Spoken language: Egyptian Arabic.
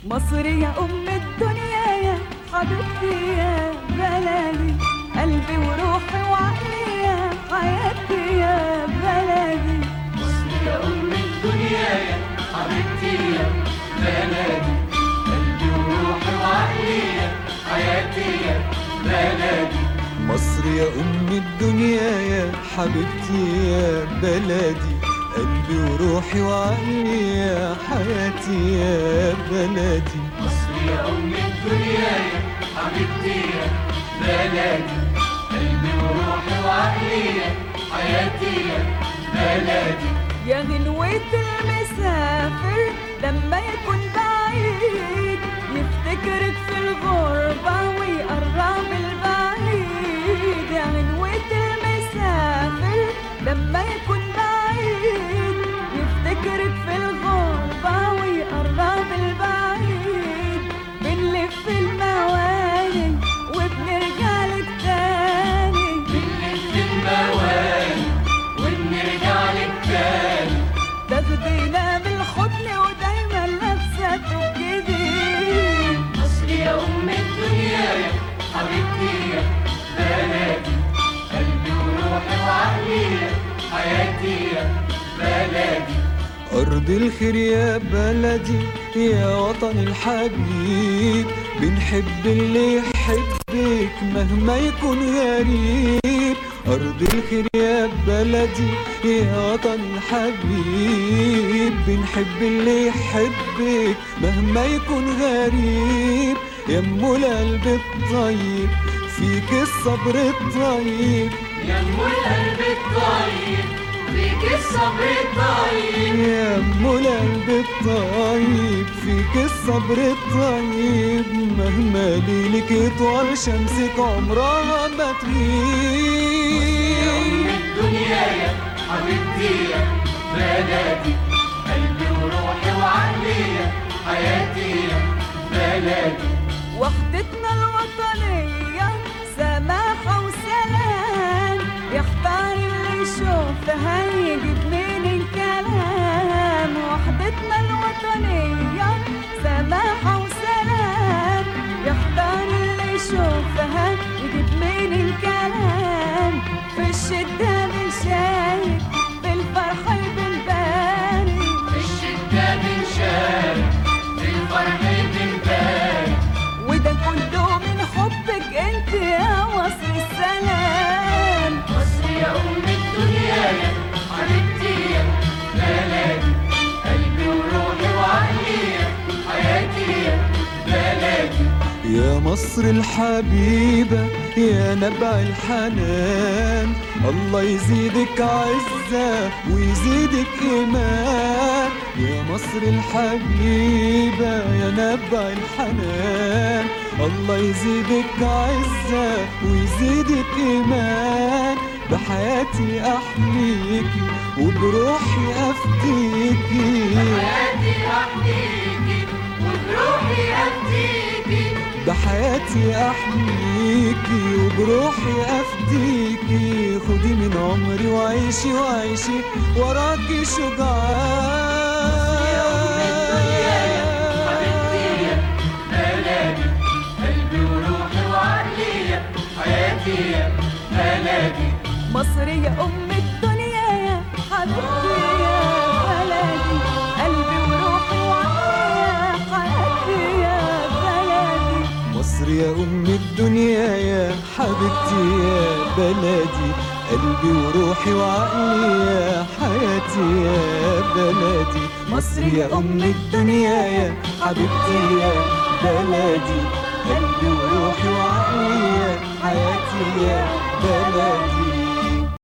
مصر يا أم الدنيا يا حبيبتي يا بلدي قلبي وروحي وعقلي يا حياتي يا بلدي مصر يا أم الدنيا يا حبيبتي يا بلدي قلبي وروحي وعقلي يا حياتي يا بلدي مصر يا أم الدنيا يا حبيبتي يا بلدي قلبي وروحي وعقلي يا حياتي يا بلدي مصر يا أم الدنيا يا حبيبتي يا بلدي قلبي وروحي وعقلي يا حياتي يا بلدي يا غنوة المسافر لما يكون بعيد يفتكرك في الغربة ويقرب البعيد يا غنوة المسافر لما يكون بعيد يفتكرك في الغربة ويقرب البعيد بنلف المواني وبنرجع لك تاني بنلف المواني وبنرجع لك تاني تاخدينا بالحضن ودايما لابسه جديد مصر يا أم الدنيا يا حبيبتي يا بلدي قلبي وروحي وعقلي يا حياتي يا بلدي أرض الخير يا بلدي يا وطن الحبيب بنحب اللي يحبك مهما يكون غريب أرض الخير يا بلدي يا وطن الحبيب بنحب اللي يحبك مهما يكون غريب يا أم القلب الطيب فيك الصبر الطيب يا أم القلب الطيب فيك الصبر الطيب يا ام القلب الطيب فيك الصبر الطيب مهما ليلك يطول شمسك عمرها ما يا أم تغيب الدنيا يا حبيبتي يا بلدي قلبي وروحي وعقلي يا حياتي يا بلدي وحدتنا الوطنية سماحة وسلام يختار اللي يشوفها يجيب من الكلام وحدتنا الوطنية سماحة وسلام يختار اللي يشوفها يجيب من الكلام في الشدة بنشارك في الفرح بنبارك في الشدة بنشارك في الفرح بنبارك وده كله من حبك انت يا مصر السلام مصر يا أم الدنيا يا حبيبتي يا بلدي قلبي وروحي وعقلي يا حياتي يا بلدي يا مصر الحبيبة يا نبع الحنان الله يزيدك عزة ويزيدك إيمان يا مصر الحبيبة يا نبع الحنان الله يزيدك عزة ويزيدك إيمان بحياتي أحميكي وبروحي أفديكي حياتي أحكيكي وبروحي أفديكي بحياتي احميكي وبروحي افديكي خدي من عمري وعيشي وعيشي وراكي حبيبتي شجعان يا بلدي قلبي وروحي وعقلي يا حياتي يا بلدي مصر يا ام الدنيا يا حبيبتي يا بلدي قلبي وروحي وعقلي يا حياتي يا بلدي مصر يا ام الدنيا يا حبيبتي يا بلدي قلبي وروحي وعقلي يا حياتي يا بلدي مصر يا ام الدنيا يا حبيبتي يا بلدي قلبي وروحي وعقلي يا حياتي يا بلدي